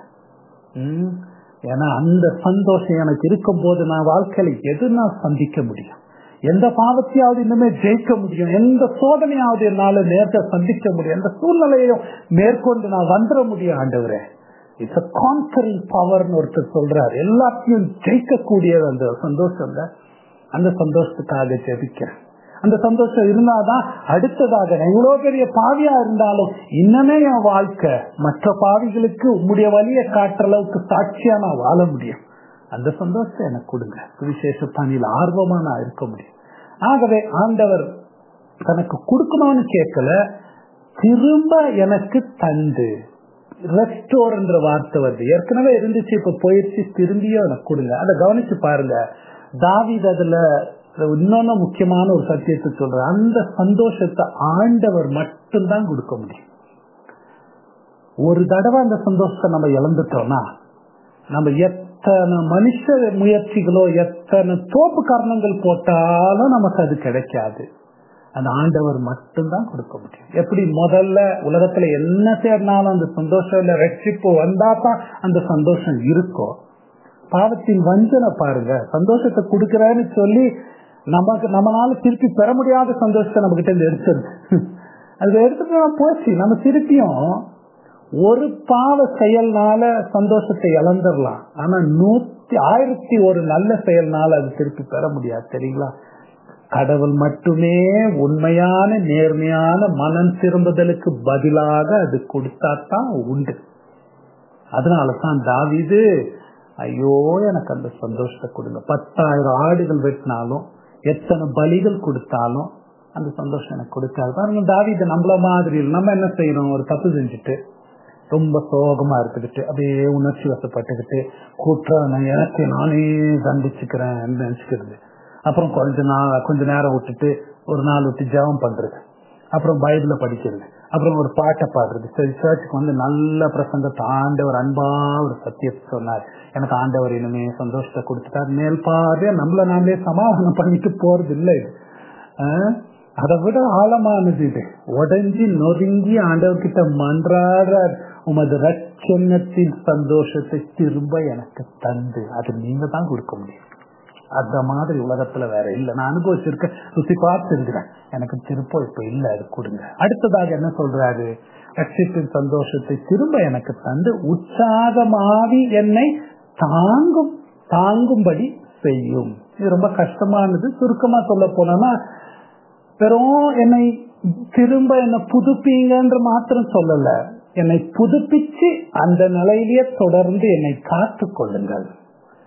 [SPEAKER 1] உம் ஏன்னா அந்த சந்தோஷம் எனக்கு இருக்கும் போது நான் வாழ்க்கையில எது நான் சந்திக்க முடியும் எந்த பாவத்தையாவது இன்னுமே ஜெயிக்க முடியும் எந்த சோதனையாவது என்னால நேரத்தை சந்திக்க முடியும் எந்த சூழ்நிலையும் மேற்கொண்டு நான் வந்துட முடியும் ஆண்டவரே இட்ஸ் அ கான்கரிங் பவர்னு ஒருத்தர் சொல்றாரு எல்லாத்தையும் ஜெயிக்கக்கூடியது அந்த சந்தோஷம் அந்த சந்தோஷத்துக்காக ஜெபிக்கிறேன் அந்த சந்தோஷம் இருந்தாதான் அடுத்ததாக நான் இவ்வளவு பெரிய பாவியா இருந்தாலும் இன்னமே என் வாழ்க்கை மற்ற பாவிகளுக்கு உம்முடைய வழியை காட்டுற அளவுக்கு சாட்சியா நான் வாழ முடியும் அந்த சந்தோஷத்தை எனக்கு கொடுங்க விசேஷ பணியில் ஆர்வமா நான் இருக்க முடியும் ஆகவே ஆண்டவர் தனக்கு கொடுக்கணும்னு கேட்கல திரும்ப எனக்கு தந்து ரெஸ்டோர் என்ற வார்த்தை வருது ஏற்கனவே இருந்துச்சு இப்ப போயிடுச்சு திரும்பியும் எனக்கு கொடுங்க அதை கவனிச்சு பாருங்க தாவித அதுல இன்னொன்னு முக்கியமான ஒரு சத்தியத்தை சொல்ற அந்த சந்தோஷத்தை ஆண்டவர் மட்டும்தான் கொடுக்க முடியும் ஒரு தடவை அந்த சந்தோஷத்தை நம்ம இழந்துட்டோம்னா நம்ம எத்தனை மனுஷ முயற்சிகளோ எத்தனை தோப்பு காரணங்கள் போட்டாலும் நமக்கு அது கிடைக்காது அந்த ஆண்டவர் மட்டும்தான் கொடுக்க முடியும் எப்படி முதல்ல உலகத்துல என்ன சேர்னாலும் அந்த சந்தோஷம் இல்ல ரட்சிப்பு வந்தா தான் அந்த சந்தோஷம் இருக்கும் பாவத்தின் வஞ்சனை பாருங்க சந்தோஷத்தை கொடுக்கறேன்னு சொல்லி நமக்கு நம்மளால திருப்பி பெற முடியாத சந்தோஷத்தை நம்ம கிட்ட இருந்து எடுத்துருது அது எடுத்துட்டு போச்சு நம்ம திருப்பியும் ஒரு பாவ செயல்னால சந்தோஷத்தை இழந்துடலாம் ஆனா நூத்தி ஆயிரத்தி ஒரு நல்ல செயல்னால அது திருப்பி பெற முடியாது தெரியுங்களா கடவுள் மட்டுமே உண்மையான நேர்மையான மனம் திரும்புதலுக்கு பதிலாக அது கொடுத்தாதான் உண்டு அதனாலதான் தாவிது ஐயோ எனக்கு அந்த சந்தோஷத்தை கொடுங்க பத்தாயிரம் ஆடுகள் வெட்டினாலும் எத்தனை பலிகள் கொடுத்தாலும் அந்த சந்தோஷம் எனக்கு கொடுக்காது பாருங்க தாவித நம்மள மாதிரி நம்ம என்ன செய்யறோம் ஒரு தப்பு செஞ்சுட்டு ரொம்ப சோகமா இருந்துகிட்டு அப்படியே உணர்ச்சி வசப்பட்டுக்கிட்டு குற்றம் எனக்கு நானே தண்டிச்சுக்கிறேன் நினைச்சுக்கிறது அப்புறம் கொஞ்ச நாள் கொஞ்ச நேரம் விட்டுட்டு ஒரு நாள் விட்டு ஜெபம் பண்றது அப்புறம் பைபிள படிக்கிறது அப்புறம் ஒரு பாட்டை பாடுறது சரி சர்ச்சுக்கு வந்து நல்ல பிரசங்கத்தை ஆண்டவர் அன்பா ஒரு சத்தியத்தை சொன்னார் எனக்கு ஆண்டவர் இனிமே சந்தோஷத்தை கொடுத்துட்டார் மேல் பார்வையா நம்மள நாமளே சமாதானம் பண்ணிட்டு போறது இல்லை அதை விட ஆழமானது இது உடஞ்சி நொறுங்கி ஆண்டவர்கிட்ட மன்றாட உமது ரட்சணத்தின் சந்தோஷத்தை திரும்ப எனக்கு தந்து அது நீங்க தான் கொடுக்க முடியும் அந்த மாதிரி உலகத்துல வேற இல்ல நான் அனுபவிச்சிருக்கேன் சுத்தி பார்த்துருக்கிறேன் எனக்கு திருப்போ இப்ப இல்ல அது கொடுங்க அடுத்ததாக என்ன சொல்றாரு ரட்சிப்பின் சந்தோஷத்தை திரும்ப எனக்கு தந்து உற்சாகமாவி என்னை தாங்கும் தாங்கும்படி செய்யும் இது ரொம்ப கஷ்டமானது சுருக்கமா சொல்ல போனோம்னா வெறும் என்னை திரும்ப என்ன புதுப்பீங்கன்ற மாத்திரம் சொல்லல என்னை புதுப்பிச்சு அந்த நிலையிலேயே தொடர்ந்து என்னை காத்து கொள்ளுங்கள்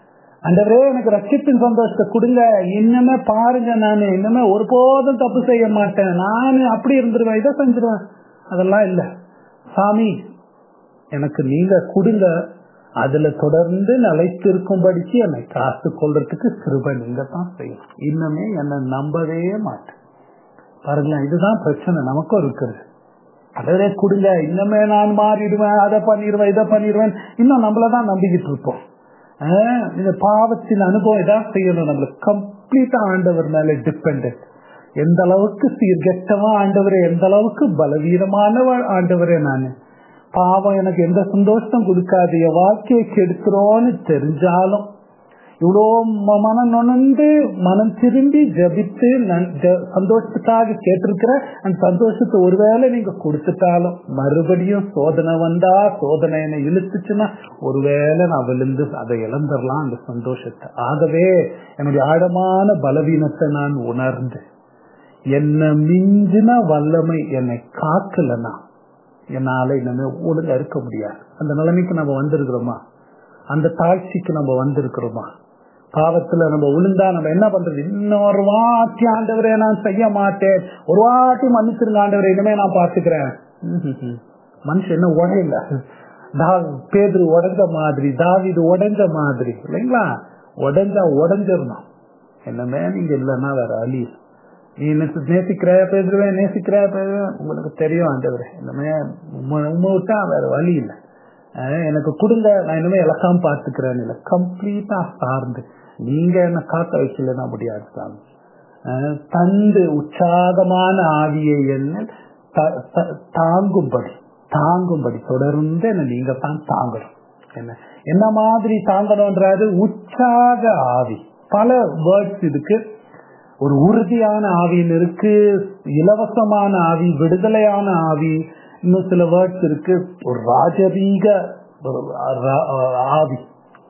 [SPEAKER 1] அண்டவரே எனக்கு ரட்சிப்பின் சந்தோஷத்தை கொடுங்க இன்னமே பாருங்க நான் இன்னமே ஒருபோதும் தப்பு செய்ய மாட்டேன் நான் அப்படி இருந்துருவேன் இதை செஞ்சிருவேன் அதெல்லாம் இல்ல சாமி எனக்கு நீங்க கொடுங்க அதுல தொடர்ந்து நிலைத்து இருக்கும்படிக்கு என்னை காத்து கொள்றதுக்கு கிருபை நீங்க தான் செய்யணும் இன்னுமே என்னை நம்பவே மாட்டேன் பாருங்களேன் இதுதான் பிரச்சனை நமக்கும் இருக்குது அதே கொடுங்க இன்னமே நான் மாறிடுவேன் அதை பண்ணிடுவேன் இதை பண்ணிடுவேன் இன்னும் நம்மளதான் நம்பிக்கிட்டு இருப்போம் இந்த பாவத்தின் அனுபவம் இதான் செய்யணும் நம்மளுக்கு கம்ப்ளீட்டா ஆண்டவர் மேல டிபெண்ட் எந்த அளவுக்கு சீர்கெட்டவா ஆண்டவரே எந்த அளவுக்கு பலவீனமானவ ஆண்டவரே நானு பாவம் எனக்கு எந்த சந்தோஷம் கொடுக்காது என் வாழ்க்கையை கெடுக்கிறோன்னு தெரிஞ்சாலும் இவ்வளோ மனம் நொணந்து மனம் திரும்பி ஜபித்து சந்தோஷத்துக்காக கேட்டிருக்கிற அந்த சந்தோஷத்தை ஒருவேளை நீங்க கொடுத்துட்டாலும் மறுபடியும் சோதனை வந்தா சோதனை என்னை இழுத்துச்சுன்னா ஒருவேளை நான் விழுந்து அதை இழந்துடலாம் அந்த சந்தோஷத்தை ஆகவே என்னுடைய ஆழமான பலவீனத்தை நான் உணர்ந்து என்ன மிஞ்சின வல்லமை என்னை காக்கலன்னா என்னால இனிமே ஒழுங்கா இருக்க முடியாது அந்த நிலைமைக்கு நம்ம வந்திருக்கிறோமா அந்த தாழ்ச்சிக்கு நம்ம வந்திருக்கிறோமா பாவத்துல நம்ம விழுந்தா நம்ம என்ன பண்றது இன்னொரு வாட்டி ஆண்டவரே நான் செய்ய மாட்டேன் ஒரு வாட்டி மன்னிச்சிருங்க ஆண்டவரே இனிமே நான் பாத்துக்கிறேன் மனுஷன் என்ன உடையல பேதரு உடஞ்ச மாதிரி தாவிது உடஞ்ச மாதிரி இல்லைங்களா உடஞ்சா உடஞ்சிடணும் என்னமே நீங்க இல்லைன்னா வேற அழி நீ நேசிக்கிற பேசுவேன் நேசிக்கிற உங்களுக்கு தெரியும் ஆண்டவரே இனிமே உண்மை விட்டா வேற வழி இல்லை எனக்கு கொடுங்க நான் இனிமே இலக்காம பாத்துக்கிறேன் இல்ல கம்ப்ளீட்டா சார்ந்து நீங்க என்ன காக்க வைக்கலன்னா முடியாது சாமி தந்து உற்சாகமான ஆவியை என்ன தாங்கும்படி தாங்கும்படி தொடர்ந்து என்ன நீங்க தான் தாங்கணும் என்ன என்ன மாதிரி தாங்கணும்ன்றாரு உற்சாக ஆவி பல வேர்ட்ஸ் இதுக்கு ஒரு உறுதியான ஆவியில் இருக்கு இலவசமான ஆவி விடுதலையான ஆவி இன்னும் சில வேர்ட்ஸ் இருக்கு ஒரு ராஜரீக ஆவி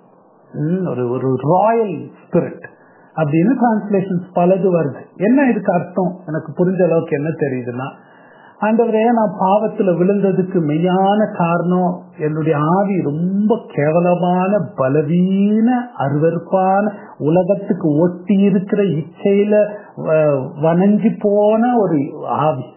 [SPEAKER 1] ஒரு ஒரு ராயல் ஸ்பிரிட் அப்படின்னு டிரான்ஸ்லேஷன்ஸ் பலது வருது என்ன இதுக்கு அர்த்தம் எனக்கு புரிஞ்ச அளவுக்கு என்ன தெரியுதுன்னா ஆண்டவரே நான் பாவத்துல விழுந்ததுக்கு மெய்யான காரணம் என்னுடைய ஆவி ரொம்ப கேவலமான பலவீன அருவறுப்பான உலகத்துக்கு ஒட்டி இருக்கிற இச்சையில வணங்கி போன ஒரு ஆவி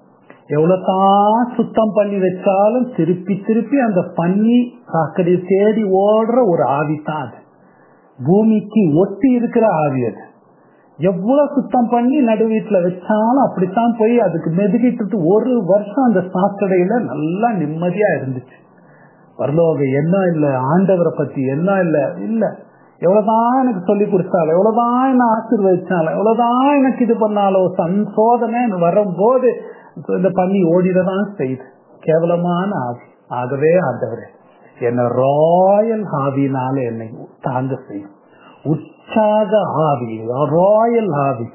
[SPEAKER 1] எவ்வளவுதான் சுத்தம் பண்ணி வச்சாலும் திருப்பி திருப்பி அந்த பண்ணி சாக்கடையை தேடி ஓடுற ஒரு ஆவி தான் அது பூமிக்கு ஒட்டி இருக்கிற ஆவி அது எவ்வளவு சுத்தம் பண்ணி நடு வீட்டுல வச்சாலும் அப்படித்தான் போய் அதுக்கு மெதுகிட்டு ஒரு வருஷம் அந்த சாக்கடையில நல்லா நிம்மதியா இருந்துச்சு வரலோக என்ன இல்ல ஆண்டவரை பத்தி என்ன இல்ல இல்ல எவ்வளவுதான் எனக்கு சொல்லி கொடுத்தாலும் எவ்வளவுதான் என்ன ஆசீர்வதிச்சாலும் எவ்வளவுதான் எனக்கு இது பண்ணாலும் சோதனை வரும்போது இந்த பண்ணி ஓடிடதான் செய்யுது கேவலமான ஆவி ஆகவே ஆண்டவரே என்ன ராயல் ஆவினால என்னை தாங்க செய்யும் உற்சாக ஆவி ராயல் ஆவி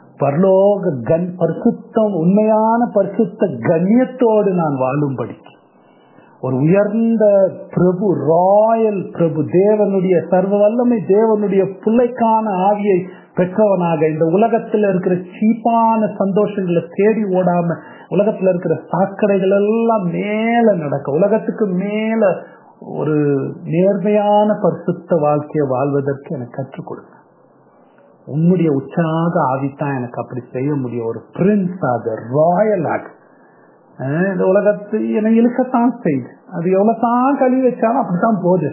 [SPEAKER 1] பரலோக கன் பரிசுத்தம் உண்மையான பரிசுத்த கண்ணியத்தோடு நான் வாழும்படி ஒரு உயர்ந்த பிரபு ராயல் பிரபு தேவனுடைய சர்வ வல்லமை தேவனுடைய பிள்ளைக்கான ஆவியை பெற்றவனாக இந்த உலகத்துல இருக்கிற சீப்பான சந்தோஷங்களை தேடி ஓடாம உலகத்துல இருக்கிற சாக்கடைகள் எல்லாம் மேல நடக்க உலகத்துக்கு மேல ஒரு நேர்மையான பரிசுத்த வாழ்க்கையை வாழ்வதற்கு எனக்கு கற்றுக் கொடுங்க உன்னுடைய உற்சாக ஆவித்தான் எனக்கு அப்படி செய்ய முடியும் ஒரு பிரின்ஸ் ஆக ராயல் ஆக இந்த உலகத்தை என்னை இழுக்கத்தான் செய்யுது அது எவ்வளவுதான் கழுவி வச்சாலும் அப்படித்தான் போகுது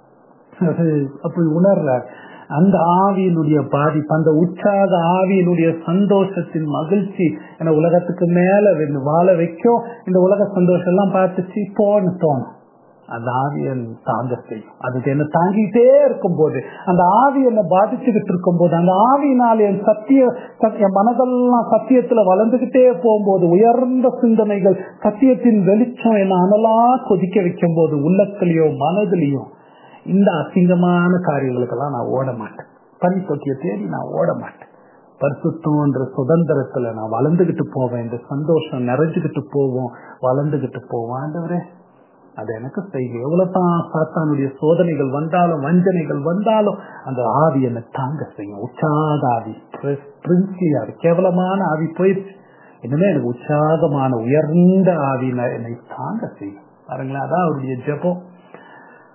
[SPEAKER 1] அது அப்படி உணர்ற அந்த ஆவியினுடைய பாதிப்பு அந்த உற்சாக ஆவியினுடைய சந்தோஷத்தின் மகிழ்ச்சி என உலகத்துக்கு மேல வாழ வைக்கும் இந்த உலக சந்தோஷம் எல்லாம் பார்த்துச்சு போன்னு தோணும் அந்த ஆவி என் தாங்க செய்யும் அதுக்கு என்ன தாங்கிட்டே இருக்கும் போது அந்த ஆவி என்ன பாதிச்சுக்கிட்டு இருக்கும் போது அந்த ஆவியினால் என் சத்திய என் மனதெல்லாம் சத்தியத்துல வளர்ந்துகிட்டே போகும்போது உயர்ந்த சிந்தனைகள் சத்தியத்தின் வெளிச்சம் என்ன அனலா கொதிக்க வைக்கும் போது உள்ளத்திலேயோ மனதிலையும் இந்த அசிங்கமான காரியங்களுக்கெல்லாம் நான் ஓட மாட்டேன் பனி தொட்டியை தேடி நான் ஓட மாட்டேன் பரிசுத்தம்ன்ற சுதந்திரத்துல நான் வளர்ந்துகிட்டு போவேன் இந்த சந்தோஷம் நிறைஞ்சுகிட்டு போவோம் வளர்ந்துகிட்டு போவோம் ஆண்டவரே அது எனக்கு செய்யுங்க எவ்வளவுதான் சாத்தானுடைய சோதனைகள் வந்தாலும் வஞ்சனைகள் வந்தாலும் அந்த ஆவி என்னை தாங்க செய்யும் உற்சாக ஆவி பிரின்சி ஆவி கேவலமான ஆவி போயிடுச்சு இனிமே எனக்கு உற்சாகமான உயர்ந்த ஆவி என்னை தாங்க செய்யும் பாருங்களேன் அதான் அவருடைய ஜபம்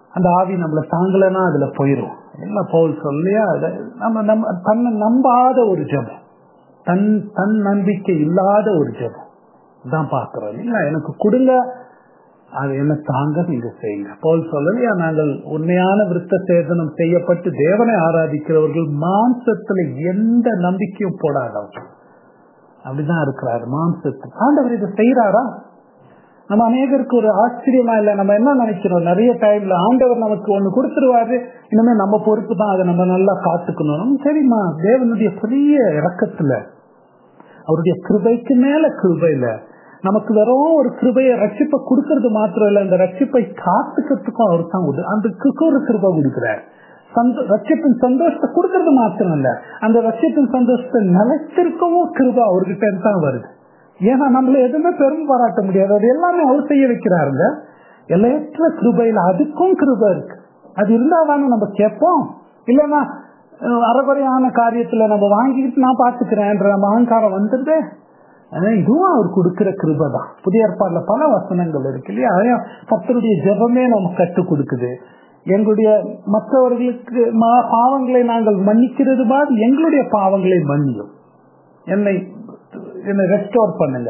[SPEAKER 1] அந்த ஆவி நம்மள தாங்கலைன்னா அதுல போயிரும் எல்லாம் பவுல் சொல்லியா அது நம்ம நம்ம தன்னை நம்பாத ஒரு ஜபம் தன் தன் நம்பிக்கை இல்லாத ஒரு ஜபம் தான் பாக்குறோம் இல்ல எனக்கு கொடுங்க அது என்ன தாங்க நீங்க செய்யுங்க பவுல் சொல்லலையா நாங்கள் உண்மையான விருத்த சேதனம் செய்யப்பட்டு தேவனை ஆராதிக்கிறவர்கள் மாம்சத்துல எந்த நம்பிக்கையும் போடாதவங்க அப்படிதான் இருக்கிறாரு மாம்சத்துக்கு ஆண்டவர் இதை செய்யறாரா நம்ம அநேகருக்கு ஒரு ஆச்சரியமா இல்ல நம்ம என்ன நினைக்கிறோம் நிறைய டைம்ல ஆண்டவர் நமக்கு ஒண்ணு கொடுத்துருவாரு இனிமே நம்ம பொறுப்பு தான் அதை நம்ம நல்லா காத்துக்கணும் சரிம்மா தேவனுடைய பெரிய இறக்கத்துல அவருடைய கிருபைக்கு மேல கிருபையில நமக்கு வெறும் ஒரு கிருபையை ரட்சிப்பை கொடுக்கறது மாத்திரம் இல்ல அந்த ரட்சிப்பை காத்துக்கிறதுக்கும் அவர் தான் அந்த ஒரு கிருபை கொடுக்கிறார் ரட்சிப்பின் சந்தோஷத்தை கொடுக்கறது மாத்திரம் இல்ல அந்த ரட்சிப்பின் சந்தோஷத்தை நிலைத்திருக்கவும் கிருபா அவர்கிட்ட தான் வருது ஏன்னா நம்மள எதுவுமே பெருமை பாராட்ட முடியாது அது எல்லாமே அவர் செய்ய வைக்கிறாருங்க எல்லையற்ற கிருபையில அதுக்கும் கிருபை இருக்கு அது இருந்தாதானே நம்ம கேட்போம் இல்லைன்னா அறகுறையான காரியத்துல நம்ம வாங்கிக்கிட்டு நான் பாத்துக்கிறேன்ற நம்ம அகங்காரம் வந்துடுதே இதுவும் அவர் கொடுக்கிற கிருபை தான் புதிய ஏற்பாடுல பல வசனங்கள் இருக்கு இல்லையா கத்தருடைய ஜபமே நமக்கு கற்றுக் கொடுக்குது எங்களுடைய மற்றவர்களுக்கு பாவங்களை நாங்கள் மன்னிக்கிறது மாதிரி எங்களுடைய பாவங்களை மன்னியும் என்னை என்னை ரெஸ்டோர் பண்ணுங்க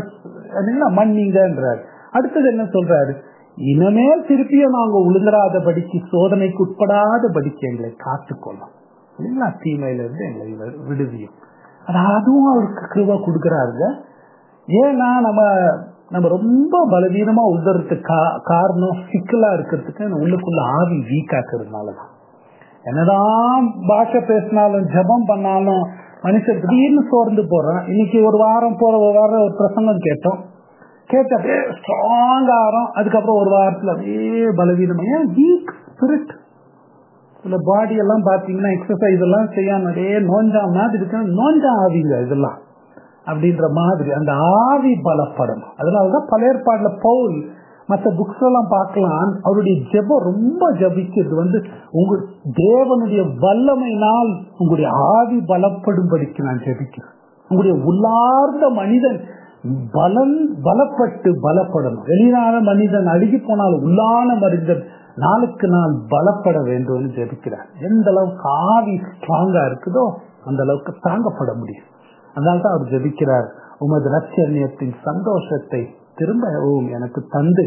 [SPEAKER 1] மன்னிங்கன்றார் அடுத்தது என்ன சொல்றாரு இனிமேல் திருப்பியும் நாங்க உளுந்தராதபடிக்கு சோதனைக்கு உட்படாதபடிக்கு எங்களை காத்துக்கொள்ளும் இல்லைங்களா தீமையில இருந்து எங்களை விடுவியும் அதுவும் அவருக்கு கிருபா கொடுக்கிறாருங்க ஏன்னா நம்ம நம்ம ரொம்ப பலவீனமா உதறதுக்கு காரணம் சிக்கலா இருக்கிறதுக்கு உள்ளுக்குள்ள ஆவி வீக் ஆக்குறதுனாலதான் என்னதான் பாஷை பேசினாலும் ஜபம் பண்ணாலும் மனுஷன் திடீர்னு சோர்ந்து போறான் இன்னைக்கு ஒரு வாரம் போற ஒரு வாரம் ஒரு பிரசங்கம் கேட்டோம் கேட்ட அப்படியே ஸ்ட்ராங் ஆகிறோம் அதுக்கப்புறம் ஒரு வாரத்துல அப்படியே பலவீனம் ஏன் வீக் ஸ்பிரிட் சில பாடி எல்லாம் பாத்தீங்கன்னா எக்ஸசைஸ் எல்லாம் செய்யாம அப்படியே நோஞ்சா மாதிரி இருக்கு நோஞ்சா ஆவிங்க இதெல்லாம் அப்படின்ற மாதிரி அந்த ஆவி பலப்படும் அதனாலதான் பல ஏற்பாடுல பவுல் மற்ற புக்ஸ் எல்லாம் பார்க்கலாம் அவருடைய ஜெபம் ரொம்ப ஜபிக்கிறது வந்து உங்க தேவனுடைய வல்லமையினால் உங்களுடைய ஆவி பலப்படும்படிக்கு நான் ஜெபிக்கிறேன் உங்களுடைய உள்ளார்ந்த மனிதன் பலன் பலப்பட்டு பலப்படணும் வெளியான மனிதன் அழுகி போனால் உள்ளான மனிதன் நாளுக்கு நாள் பலப்பட வேண்டும் ஜெபிக்கிறார் எந்த அளவுக்கு ஆவி ஸ்ட்ராங்கா இருக்குதோ அந்த அளவுக்கு தாங்கப்பட முடியும் அதனால்தான் அவர் ஜெபிக்கிறார் உமது ரட்சண்யத்தின் சந்தோஷத்தை திரும்பவும் எனக்கு தந்து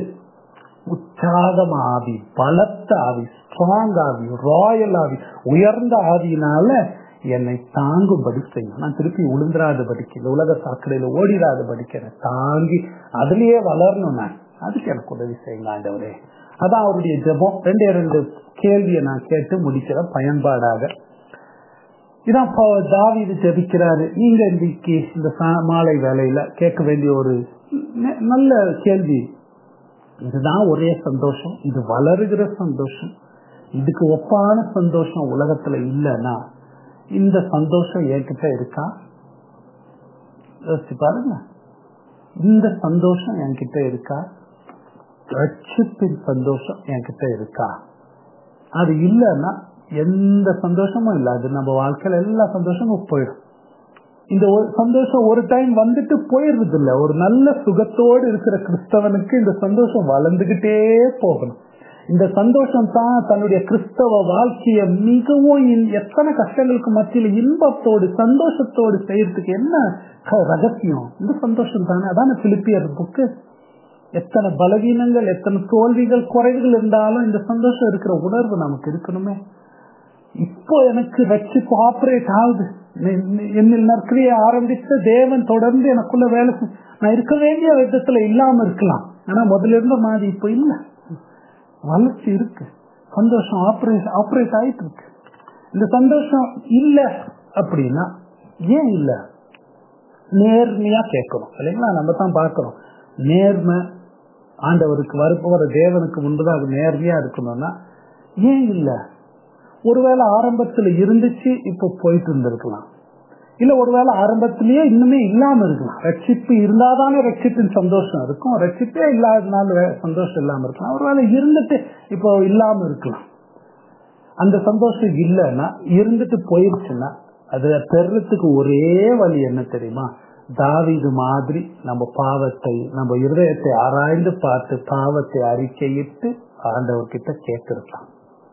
[SPEAKER 1] உற்சாகம் ஆவி பலத்த ஆவி ஸ்ட்ராங் ஆவி ராயல் ஆவி உயர்ந்த ஆவியினால என்னை தாங்கும்படி செய்யும் நான் திருப்பி உளுந்துராதபடிக்கு இந்த உலக சாக்கடையில ஓடிடாதபடிக்கு என்னை தாங்கி அதுலயே வளரணும் நான் அதுக்கு எனக்கு உதவி செய்யுங்க ஆண்டவரே அதான் அவருடைய ஜபம் ரெண்டே ரெண்டு கேள்வியை நான் கேட்டு முடிக்கிற பயன்பாடாக இதான் தாவிது ஜபிக்கிறாரு நீங்க இன்னைக்கு இந்த மாலை வேலையில கேட்க வேண்டிய ஒரு நல்ல கேள்வி இதுதான் ஒரே சந்தோஷம் இது வளருகிற சந்தோஷம் இதுக்கு ஒப்பான சந்தோஷம் உலகத்துல இல்லைன்னா இந்த சந்தோஷம் என்கிட்ட இருக்கா யோசிச்சு பாருங்க இந்த சந்தோஷம் என்கிட்ட இருக்கா ரட்சிப்பின் சந்தோஷம் என்கிட்ட இருக்கா அது இல்லைன்னா எந்த சந்தோஷமும் இல்லை அது நம்ம வாழ்க்கையில எல்லா சந்தோஷமும் போயிடும் இந்த ஒரு சந்தோஷம் ஒரு டைம் வந்துட்டு போயிடுறது இல்ல ஒரு நல்ல சுகத்தோடு இருக்கிற கிறிஸ்தவனுக்கு இந்த சந்தோஷம் வளர்ந்துகிட்டே போகணும் இந்த சந்தோஷம் தான் தன்னுடைய கிறிஸ்தவ வாழ்க்கைய மிகவும் எத்தனை கஷ்டங்களுக்கு மத்தியில் இன்பத்தோடு சந்தோஷத்தோடு செய்யறதுக்கு என்ன ரகசியம் இந்த சந்தோஷம் தானே அதான பிலிப்பியர் புக்கு எத்தனை பலவீனங்கள் எத்தனை தோல்விகள் குறைவுகள் இருந்தாலும் இந்த சந்தோஷம் இருக்கிற உணர்வு நமக்கு இருக்கணுமே இப்போ எனக்கு ரட்சிப்பு ஆப்ரேட் ஆகுது என்னில் நற்கிரியை ஆரம்பித்த தேவன் தொடர்ந்து எனக்குள்ள வேலை நான் இருக்க வேண்டிய விதத்துல இல்லாம இருக்கலாம் ஆனா முதல்ல இருந்த மாதிரி இப்ப இல்ல வளர்ச்சி இருக்கு சந்தோஷம் ஆப்ரேட் ஆப்ரேட் ஆயிட்டு இருக்கு இந்த சந்தோஷம் இல்ல அப்படின்னா ஏன் இல்ல நேர்மையா கேட்கணும் இல்லைங்களா நம்ம தான் பார்க்கிறோம் நேர்மை ஆண்டவருக்கு வரப்போற தேவனுக்கு முன்புதான் அது நேர்மையா இருக்கணும்னா ஏன் இல்ல ஒருவேளை ஆரம்பத்துல இருந்துச்சு இப்ப போயிட்டு இருந்திருக்கலாம் இல்ல ஒருவேளை ஆரம்பத்திலேயே இன்னுமே இல்லாம இருக்கலாம் ரட்சிப்பு இருந்தாதானே ரட்சிப்பின் சந்தோஷம் இருக்கும் ரட்சிப்பே இல்லாதனால சந்தோஷம் இல்லாம இருக்கலாம் ஒருவேளை இருந்துட்டு இப்போ இல்லாம இருக்கலாம் அந்த சந்தோஷம் இல்லைன்னா இருந்துட்டு போயிருச்சுன்னா அது பெறத்துக்கு ஒரே வழி என்ன தெரியுமா தாவிது மாதிரி நம்ம பாவத்தை நம்ம இருதயத்தை ஆராய்ந்து பார்த்து பாவத்தை அறிக்கையிட்டு ஆண்டவர்கிட்ட கேட்கறதுதான்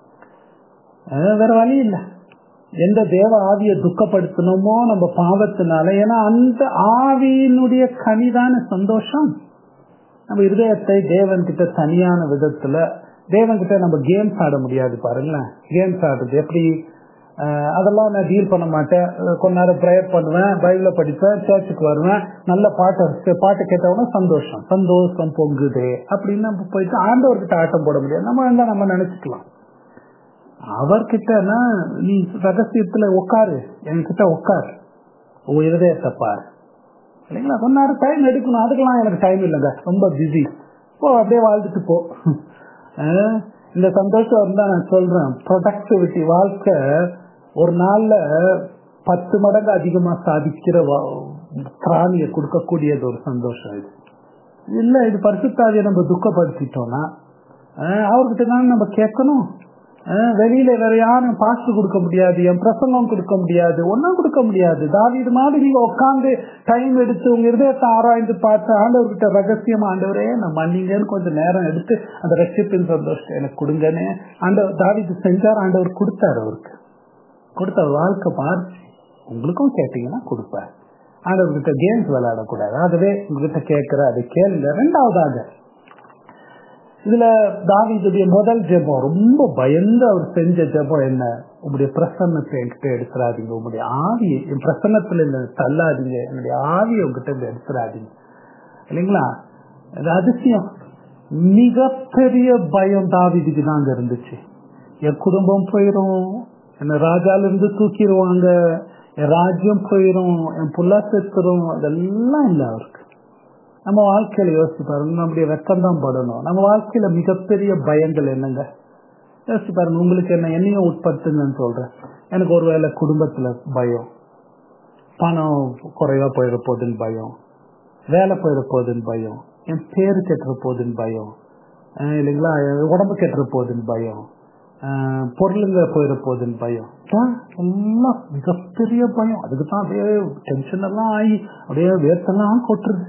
[SPEAKER 1] வேற வழி இல்லை எந்த தேவ ஆவியை துக்கப்படுத்தணுமோ நம்ம பாவத்தினால ஏன்னா அந்த ஆவியினுடைய கனிதான சந்தோஷம் நம்ம இருதயத்தை தேவன் கிட்ட தனியான விதத்துல தேவன் கிட்ட நம்ம கேம்ஸ் ஆட முடியாது பாருங்களேன் கேம்ஸ் ஆடுறது எப்படி அதெல்லாம் நான் டீல் பண்ண மாட்டேன் கொஞ்ச நேரம் ப்ரேயர் பண்ணுவேன் பைபிள படிப்பேன் சர்ச்சுக்கு வருவேன் நல்ல பாட்டு பாட்டு கேட்டவன சந்தோஷம் சந்தோஷம் பொங்குது அப்படின்னு நம்ம போயிட்டு ஆண்டவர்கிட்ட ஆட்டம் போட முடியாது நம்ம இருந்தா நம்ம நினைச்சுக்கலாம் அவர்கிட்டனா நீ ரகசியத்துல உட்காரு என்கிட்ட உட்காரு உன் இருதயத்தை பாரு இல்லைங்களா கொஞ்ச நேரம் டைம் எடுக்கணும் அதுக்கெல்லாம் எனக்கு டைம் இல்லைங்க ரொம்ப பிஸி போ அப்படியே வாழ்ந்துட்டு போ இந்த சந்தோஷம் இருந்தா நான் சொல்றேன் ப்ரொடக்டிவிட்டி வாழ்க்கை ஒரு நாள்ல பத்து மடங்கு அதிகமா சாதிக்கிற பிராணியை கொடுக்கக்கூடியது ஒரு சந்தோஷம் இது இல்ல இது பரிசுத்தாவியை நம்ம துக்கப்படுத்திட்டோம்னா அவர்கிட்ட தான் நம்ம கேட்கணும் வெளியில வேற யாரும் பாஸ்ட் கொடுக்க முடியாது என் பிரசங்கம் கொடுக்க முடியாது ஒன்னும் கொடுக்க முடியாது தாவி இது மாதிரி நீங்க உட்காந்து டைம் எடுத்து உங்க இருதயத்தை ஆராய்ந்து பார்த்து ஆண்டவர்கிட்ட ரகசியம் ஆண்டவரே நான் மன்னிங்கன்னு கொஞ்சம் நேரம் எடுத்து அந்த ரட்சிப்பின் சந்தோஷத்தை எனக்கு கொடுங்கன்னு ஆண்டவர் தாவிக்கு செஞ்சார் ஆண்டவர் கொடுத்தாரு அவருக்கு கொடுத்தார் வாழ்க்கை பார்த்து உங்களுக்கும் கேட்டீங்கன்னா கொடுப்பார் ஆண்டவர்கிட்ட கேம்ஸ் விளையாடக்கூடாது அதுவே உங்ககிட்ட கேட்கிற அதை கேளுங்க ரெண்டாவதாக இதுல தாவிதுடைய முதல் ஜெபம் ரொம்ப பயந்து அவர் செஞ்ச ஜெபம் என்ன உங்களுடைய பிரசன்னத்தை என்கிட்ட எடுத்துறாதீங்க உங்களுடைய ஆவியை என் பிரசன்னத்துல என்ன தள்ளாதீங்க என்னுடைய ஆவியை உங்ககிட்ட எடுத்துறாதீங்க இல்லைங்களா அது அதிசயம் மிகப்பெரிய பயம் தாவிதுக்கு தாங்க இருந்துச்சு என் குடும்பம் போயிரும் என்ன ராஜால இருந்து தூக்கிடுவாங்க என் ராஜ்யம் போயிரும் என் புள்ள செத்துரும் அதெல்லாம் இல்லை அவருக்கு நம்ம வாழ்க்கையில யோசிச்சு பாருங்க நம்முடைய வெக்கம் தான் படணும் நம்ம வாழ்க்கையில மிகப்பெரிய பயங்கள் என்னங்க யோசிச்சு பாருங்க உங்களுக்கு என்ன என்னையும் உட்படுத்துங்கன்னு சொல்றேன் எனக்கு ஒருவேளை குடும்பத்துல பயம் பணம் குறைவா போயிட போகுதுன்னு பயம் வேலை போயிட போகுதுன்னு பயம் என் பேரு கெட்டுற போகுதுன்னு பயம் இல்லைங்களா உடம்பு கெட்டுற போகுதுன்னு பயம் பொருளுங்க போயிட போகுதுன்னு பயம் எல்லாம் மிகப்பெரிய பயம் அதுக்கு தான் அப்படியே டென்ஷன் எல்லாம் ஆகி அப்படியே வேர்த்தெல்லாம் கொட்டுறது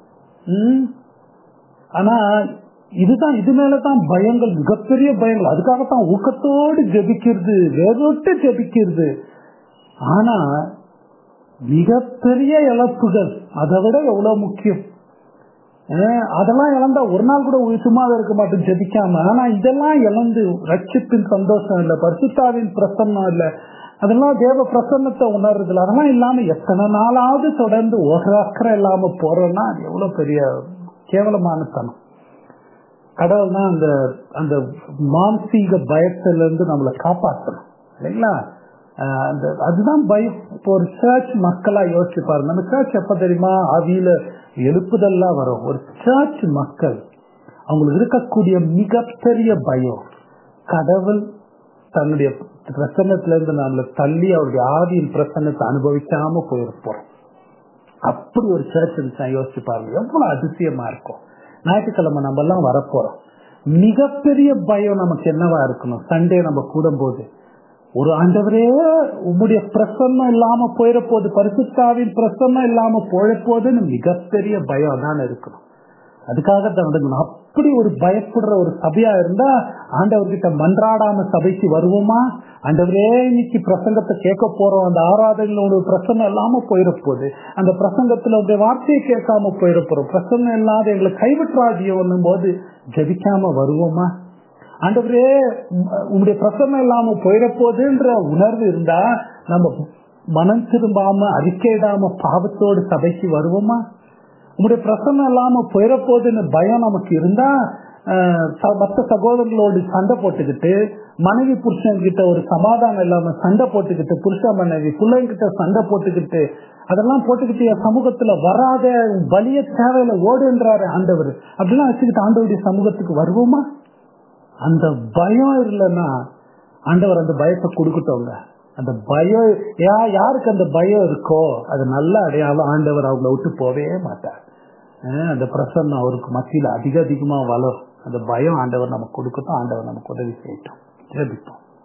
[SPEAKER 1] ஆனா இதுதான் இது மேலதான் பயங்கள் மிகப்பெரிய பயங்கள் அதுக்காகத்தான் ஊக்கத்தோடு ஜபிக்கிறது வேறொட்டு ஜபிக்கிறது ஆனா மிகப்பெரிய இழப்புகள் அதை விட எவ்வளவு முக்கியம் அதெல்லாம் இழந்தா ஒரு நாள் கூட சும்மா இருக்க மாட்டோம் ஜபிக்காம ஆனா இதெல்லாம் இழந்து ரட்சிப்பின் சந்தோஷம் இல்ல பரிசுத்தாவின் பிரசன்னம் இல்ல அதெல்லாம் தேவ பிரசன்னத்தை உணர்றதுல அதெல்லாம் இல்லாம எத்தனை நாளாவது தொடர்ந்து ஒரு அக்கறை இல்லாம போறோம்னா அது எவ்வளவு பெரிய கேவலமான தனம் கடவுள் தான் அந்த அந்த மானசீக பயத்தில இருந்து நம்மளை காப்பாற்றணும் இல்லைங்களா அந்த அதுதான் பயம் இப்போ ஒரு சர்ச் மக்களா யோசிச்சு பாருங்க அந்த சர்ச் எப்ப தெரியுமா அவியில எழுப்புதெல்லாம் வரும் ஒரு சர்ச் மக்கள் அவங்களுக்கு இருக்கக்கூடிய மிகப்பெரிய பயம் கடவுள் தன்னுடைய பிரசன்னத்துல இருந்து நம்மளை தள்ளி அவருடைய ஆவியின் பிரசன்னத்தை அனுபவிக்காம போயிருப்போம் அப்படி ஒரு சர்ச் இருந்துச்சா யோசிச்சு பாருங்க எவ்வளவு அதிசயமா இருக்கும் ஞாயிற்றுக்கிழமை நம்ம எல்லாம் வரப்போறோம் மிகப்பெரிய பயம் நமக்கு என்னவா இருக்கணும் சண்டே நம்ம கூடும்போது ஒரு ஆண்டவரே உம்முடைய பிரசன்னம் இல்லாம போயிட போது பரிசுத்தாவின் பிரசன்னம் இல்லாம போயிட போதுன்னு மிகப்பெரிய பயம் தான் இருக்கணும் அதுக்காக தான் அப்படி ஒரு பயப்படுற ஒரு சபையா இருந்தா ஆண்டவர்கிட்ட மன்றாடாம சபைக்கு வருவோமா ஆண்டவரே இன்னைக்கு பிரசங்கத்தை கேட்க போறோம் அந்த ஆராதனையில பிரசன்னம் இல்லாம போயிட போகுது அந்த பிரசங்கத்துல உடைய வார்த்தையை கேட்காம போயிட போறோம் பிரசன்னம் இல்லாத எங்களை கைவிட்டுறாதியோன்னும் போது ஜபிக்காம வருவோமா ஆண்டவரே உங்களுடைய பிரசன்னம் இல்லாம போயிட போகுதுன்ற உணர்வு இருந்தா நம்ம மனம் திரும்பாம அறிக்கையிடாம பாவத்தோடு சபைக்கு வருவோமா உங்களுடைய பிரசன்னம் இல்லாம போயிட போகுதுன்னு பயம் நமக்கு இருந்தா மற்ற சகோதரர்களோடு சண்டை போட்டுக்கிட்டு மனைவி புருஷன் கிட்ட ஒரு சமாதானம் இல்லாம சண்டை போட்டுக்கிட்டு புருஷ மனைவி பிள்ளைங்கிட்ட சண்டை போட்டுக்கிட்டு அதெல்லாம் போட்டுக்கிட்டு என் சமூகத்துல வராத பலிய தேவையில ஓடுன்றாரு ஆண்டவர் அப்படிலாம் வச்சுக்கிட்டு ஆண்டவருடைய சமூகத்துக்கு வருவோமா அந்த பயம் இல்லைன்னா ஆண்டவர் அந்த பயத்தை கொடுக்கட்டோங்க அந்த பயம் யா யாருக்கு அந்த பயம் இருக்கோ அது நல்ல அடையாளம் ஆண்டவர் அவங்கள விட்டு போவே மாட்டார் அந்த பிரசன்னம் அவருக்கு மத்தியில் அதிக அதிகமா வளரும் அந்த பயம் ஆண்டவர் நமக்கு கொடுக்கட்டும் ஆண்டவர் நமக்கு உதவி செய்யட்டும் ஜெபிப்போம்